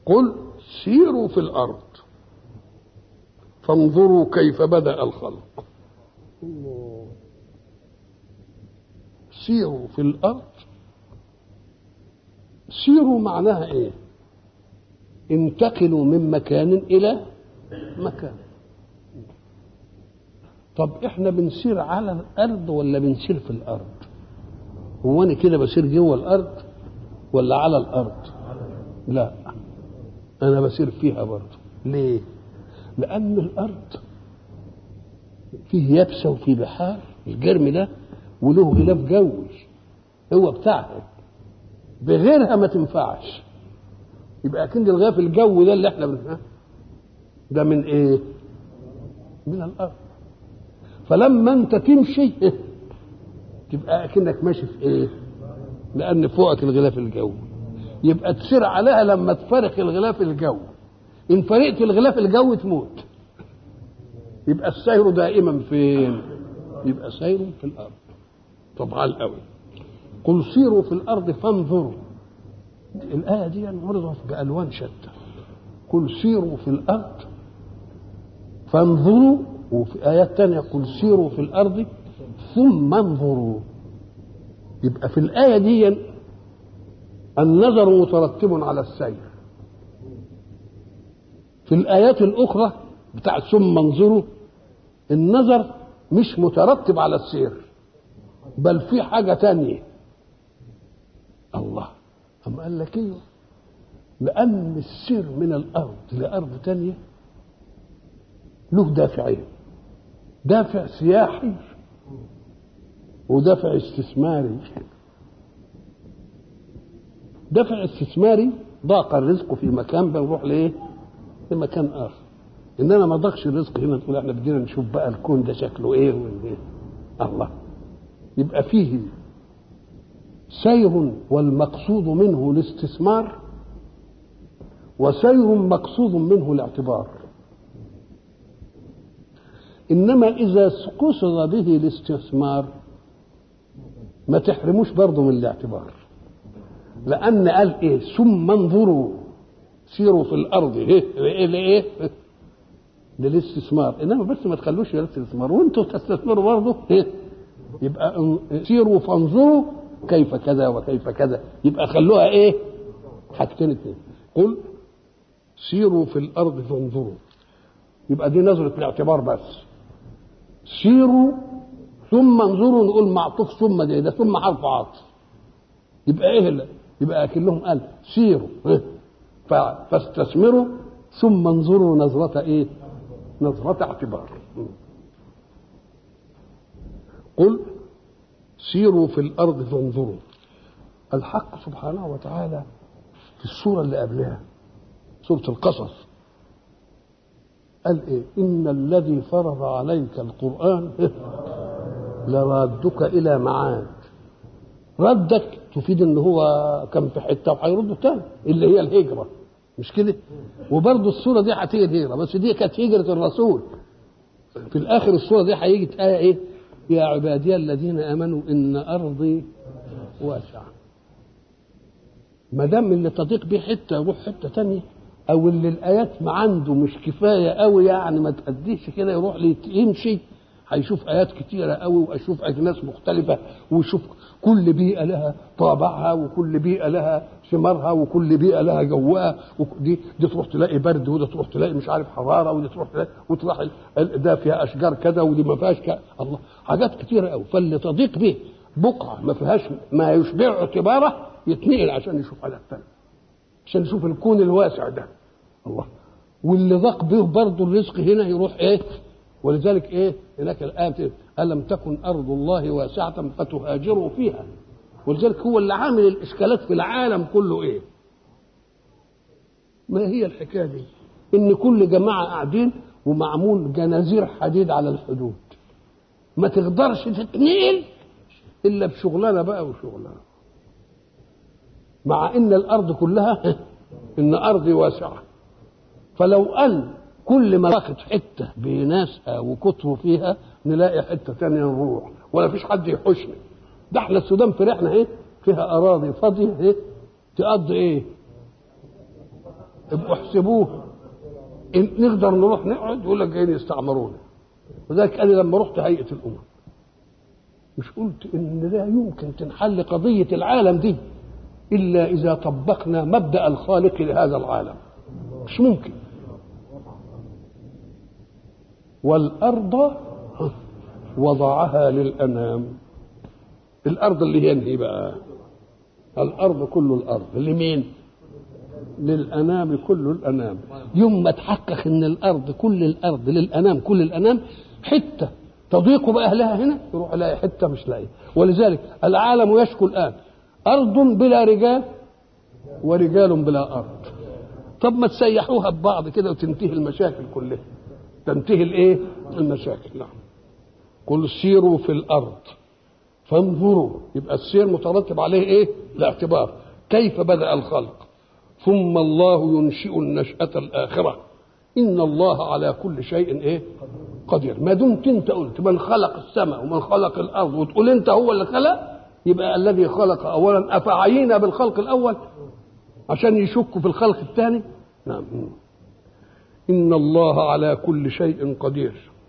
قل سيروا في الارض فانظروا كيف بدا الخلق سيروا في الارض سيروا معناها ايه انتقلوا من مكان الى مكان طب احنا بنسير على الارض ولا بنسير في الارض هو انا كده بسير جوه الارض ولا على الارض لا انا بسير فيها برضه ليه لان الارض فيه يابسه وفيه بحار الجرم ده وله غلاف جوي هو بتاعها بغيرها ما تنفعش يبقى اكيد الغلاف الجوي ده اللي احنا بنفعه ده من ايه من الارض فلما انت تمشي تبقى اكنك ماشي في ايه لان فوقك الغلاف الجوي يبقى تسير عليها لما تفارق الغلاف الجوي ان فرقت الغلاف الجوي تموت يبقى السير دائما فين يبقى سير في الارض طبعا قوي قل سيروا في الارض فانظروا الايه دي عرضت بالوان شتى قل سيروا في الارض فانظروا وفي ايات تانية قل سيروا في الارض ثم انظروا يبقى في الايه دي النظر مترتب على السير في الايات الاخرى بتاع ثم انظروا النظر مش مترتب على السير بل في حاجه تانية الله أم قال لك ايوه لأن السير من الأرض لأرض تانية له دافعين دافع سياحي ودافع استثماري دافع استثماري ضاق الرزق في مكان بنروح لايه؟ لمكان اخر انما ما ضاقش الرزق هنا تقول احنا بدينا نشوف بقى الكون ده شكله ايه وايه الله يبقى فيه سير والمقصود منه الاستثمار وسير مقصود منه الاعتبار انما اذا قصد به الاستثمار ما تحرموش برضه من الاعتبار لان قال ايه ثم انظروا سيروا في الارض ايه لايه للاستثمار انما بس ما تخلوش للاستثمار وانتوا تستثمروا برضه ايه يبقى سيروا فانظروا كيف كذا وكيف كذا يبقى خلوها ايه حاجتين اتنين قل سيروا في الارض فانظروا يبقى دي نظرة الاعتبار بس سيروا ثم انظروا نقول معطوف ثم دي ده ثم حرف عطف يبقى ايه اللي يبقى اكلهم قال سيروا إيه؟ فاستثمروا ثم انظروا نظرة ايه نظرة اعتبار قل سيروا في الارض فانظروا الحق سبحانه وتعالى في السوره اللي قبلها سوره القصص قال ايه ان الذي فرض عليك القران لرادك الى معاد ردك تفيد ان هو كان في حته وهيرده تاني اللي هي الهجره مش كده وبرضه السوره دي هتيجي الهجره بس دي كانت هجره الرسول في الاخر السوره دي هيجي ايه ايه يا عبادي الذين امنوا ان ارضي واسعه ما دام اللي تضيق بيه حته يروح حته تانية او اللي الايات ما عنده مش كفايه قوي يعني ما تأديش كده يروح يمشي هيشوف ايات كتيره قوي ويشوف اجناس مختلفه ويشوف كل بيئه لها طابعها وكل بيئه لها ثمارها وكل بيئه لها جوها ودي دي تروح تلاقي برد وده تروح تلاقي مش عارف حراره ودي تروح تلاقي وتروح ده فيها اشجار كذا ودي ما فيهاش كذا الله حاجات كتيره قوي فاللي تضيق به بقعه ما فيهاش ما يشبع اعتباره يتنقل عشان يشوف حاجات ثانيه عشان يشوف الكون الواسع ده الله واللي ضاق به برضه الرزق هنا يروح ايه ولذلك ايه هناك الايه الم تكن ارض الله واسعه فتهاجروا فيها ولذلك هو اللي عامل الاشكالات في العالم كله ايه ما هي الحكايه دي ان كل جماعه قاعدين ومعمول جنازير حديد على الحدود ما تقدرش تتنقل الا بشغلانه بقى وشغلانه مع ان الارض كلها ان ارضي واسعه فلو ان كل ما راحت حته بناسها وكتروا فيها نلاقي حته تانية نروح ولا فيش حد يحوشنا ده احنا السودان فرحنا ايه فيها اراضي فاضيه ايه تقضي ايه ابقوا احسبوه إن نقدر نروح نقعد يقول لك جايين يستعمرونا وذلك انا لما رحت هيئه الامم مش قلت ان لا يمكن تنحل قضيه العالم دي الا اذا طبقنا مبدا الخالق لهذا العالم مش ممكن والارض وضعها للانام الارض اللي هي انهي بقى الارض كل الارض لمين للانام كل الانام يوم ما تحقق ان الارض كل الارض للانام كل الانام حته تضيق باهلها هنا يروح يلاقي حته مش لاقي ولذلك العالم يشكو الان ارض بلا رجال ورجال بلا ارض طب ما تسيحوها ببعض كده وتنتهي المشاكل كلها تنتهي الايه المشاكل نعم قل سيروا في الارض فانظروا يبقى السير مترتب عليه ايه الاعتبار كيف بدا الخلق ثم الله ينشئ النشأة الآخرة إن الله على كل شيء إيه قدير ما دمت أنت قلت من خلق السماء ومن خلق الأرض وتقول أنت هو اللي خلق يبقى الذي خلق أولا أفعينا بالخلق الأول عشان يشكوا في الخلق الثاني نعم إن الله على كل شيء قدير